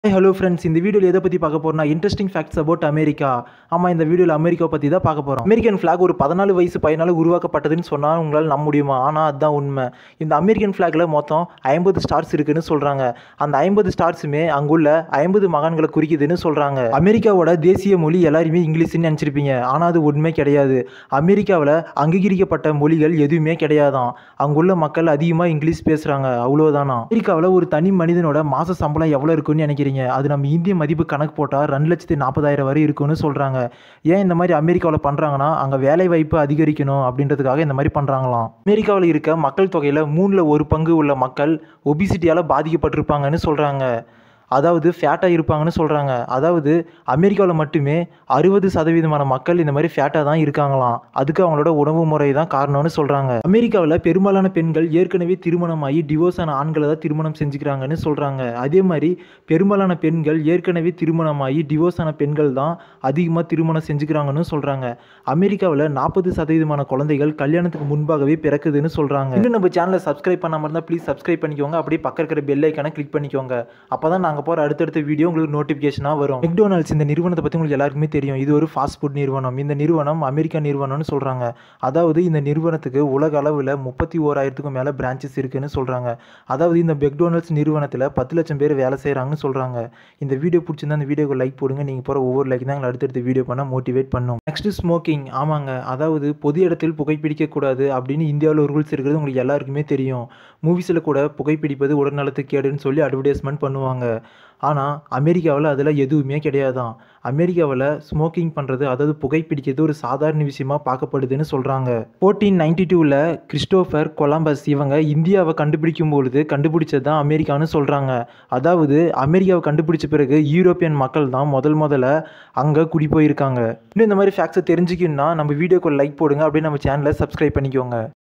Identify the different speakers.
Speaker 1: hi hello friends இந்த வீடியோவில் எதை பற்றி பார்க்க போறோம்னா இன்ட்ரெஸ்டிங் ஃபேக்ட்ஸ் அபவுட் அமெரிக்கா ஆமாம் இந்த வீடியோவில் அமெரிக்காவை பற்றி தான் பார்க்க போகிறோம் அமெரிக்கன் ஃப்ளாக் ஒரு பதினாலு வயசு பையனால் உருவாக்கப்பட்டதுன்னு சொன்னால் உங்களால் நம்ப முடியுமா ஆனால் அதுதான் உண்மை இந்த அமெரிக்கன் ஃப்ளாகில் மொத்தம் ஐம்பது ஸ்டார்ஸ் இருக்குன்னு சொல்கிறாங்க அந்த ஐம்பது ஸ்டார்ஸுமே அங்குள்ள ஐம்பது மகான்களை குறிக்குதுன்னு சொல்கிறாங்க அமெரிக்காவோட தேசிய மொழி எல்லாருமே இங்கிலீஷ்னு நினச்சிருப்பீங்க ஆனால் அது உண்மை கிடையாது அமெரிக்காவில் அங்கீகரிக்கப்பட்ட மொழிகள் எதுவுமே கிடையாதாம் அங்குள்ள மக்கள் அதிகமாக இங்கிலீஷ் பேசுகிறாங்க அவ்வளோதானா அமெரிக்காவில் ஒரு தனி மனிதனோட மாத சம்பளம் எவ்வளோ இருக்குன்னு நினைக்கிறீங்க அது நம்ம இந்திய மதிப்பு கணக்கு போட்டால் ரெண்டு லட்சத்தி நாற்பதாயிரம் வரை இருக்குன்னு சொல்கிறாங்க ஏன் இந்த மாதிரி அமெரிக்காவில் பண்ணுறாங்கன்னா அங்கே வேலை வாய்ப்பு அதிகரிக்கணும் அப்படின்றதுக்காக இந்த மாதிரி பண்ணுறாங்களாம் அமெரிக்காவில் இருக்க மக்கள் தொகையில் மூணில் ஒரு பங்கு உள்ள மக்கள் ஒபிசிட்டியால் பாதிக்கப்பட்டிருப்பாங்கன்னு சொல்கிறாங்க அதாவது ஃபேட்டாக இருப்பாங்கன்னு சொல்கிறாங்க அதாவது அமெரிக்காவில் மட்டுமே அறுபது சதவீதமான மக்கள் இந்த மாதிரி ஃபேட்டாக தான் இருக்காங்களாம் அதுக்கு அவங்களோட உணவு முறை தான் காரணம்னு சொல்கிறாங்க அமெரிக்காவில் பெரும்பாலான பெண்கள் ஏற்கனவே திருமணமாகி டிவோர்ஸ் ஆன ஆண்களை தான் திருமணம் செஞ்சுக்கிறாங்கன்னு சொல்கிறாங்க அதே மாதிரி பெரும்பாலான பெண்கள் ஏற்கனவே திருமணமாகி டிவோர்ஸ் ஆன பெண்கள் தான் அதிகமாக திருமணம் செஞ்சுக்கிறாங்கன்னு சொல்கிறாங்க அமெரிக்காவில் நாற்பது சதவீதமான குழந்தைகள் கல்யாணத்துக்கு முன்பாகவே பிறக்குதுன்னு சொல்கிறாங்க இன்னும் நம்ம சேனலை சப்ஸ்கிரைப் பண்ணாமல் இருந்தால் ப்ளீஸ் சப்ஸ்கிரைப் பண்ணிக்கோங்க அப்படியே பக்கம் இருக்கிற பெல் ஐக்கானை கிளிக் பண்ணிக்கோங்க அப்போ தான் நாங்கள் போகிற அடுத்தடுத்த வீடியோ உங்களுக்கு நோட்டிஃபிகேஷனாக வரும் மெக்டோனல்ட்ஸ் இந்த நிறுவனத்தை பற்றி உங்களுக்கு எல்லாருக்குமே தெரியும் இது ஒரு ஃபாஸ்ட் ஃபுட் நிறுவனம் இந்த நிறுவனம் அமெரிக்கா நிறுவனம்னு சொல்கிறாங்க அதாவது இந்த நிறுவனத்துக்கு உலக அளவில் முப்பத்தி ஓராயிரத்துக்கும் மேலே பிரான்ச்சஸ் இருக்குன்னு சொல்கிறாங்க அதாவது இந்த மெக்டோனல்ட்ஸ் நிறுவனத்தில் பத்து லட்சம் பேர் வேலை செய்கிறாங்கன்னு சொல்கிறாங்க இந்த வீடியோ பிடிச்சிருந்தா அந்த வீடியோக்கு லைக் போடுங்க நீங்கள் போகிற ஒவ்வொரு லைக் தான் எங்களை அடுத்தடுத்த வீடியோ பண்ண மோட்டிவேட் பண்ணும் நெக்ஸ்ட் ஸ்மோக்கிங் ஆமாங்க அதாவது பொது இடத்தில் புகைப்பிடிக்கக்கூடாது அப்படின்னு இந்தியாவில் ரூல்ஸ் இருக்கிறது உங்களுக்கு எல்லாருக்குமே தெரியும் மூவிஸில் கூட புகைப்பிடிப்பது உடல்நலத்துக்கு கேடுன்னு சொல்லி அட்வர்டைஸ்மெண்ட் பண்ணுவாங்க ஆனால் அமெரிக்காவில் அதில் எதுவுமே கிடையாதான் அமெரிக்காவில் ஸ்மோக்கிங் பண்ணுறது அதாவது புகைப்பிடிக்கிறது ஒரு சாதாரண விஷயமா பார்க்கப்படுதுன்னு சொல்கிறாங்க ஃபோர்டீன் நைன்டி டூவில் கிறிஸ்டோஃபர் கொலம்பஸ் இவங்க இந்தியாவை கண்டுபிடிக்கும் பொழுது கண்டுபிடிச்சது தான் அமெரிக்கான்னு சொல்கிறாங்க அதாவது அமெரிக்காவை கண்டுபிடிச்ச பிறகு யூரோப்பியன் மக்கள் தான் முதல் முதல்ல அங்கே குடி போயிருக்காங்க இன்னும் இந்த மாதிரி ஃபேக்ட்ஸை தெரிஞ்சுக்கணுன்னா நம்ம வீடியோக்கு லைக் போடுங்க அப்படியே நம்ம சேனலை சப்ஸ்கிரைப் பண்ணிக்கோங்க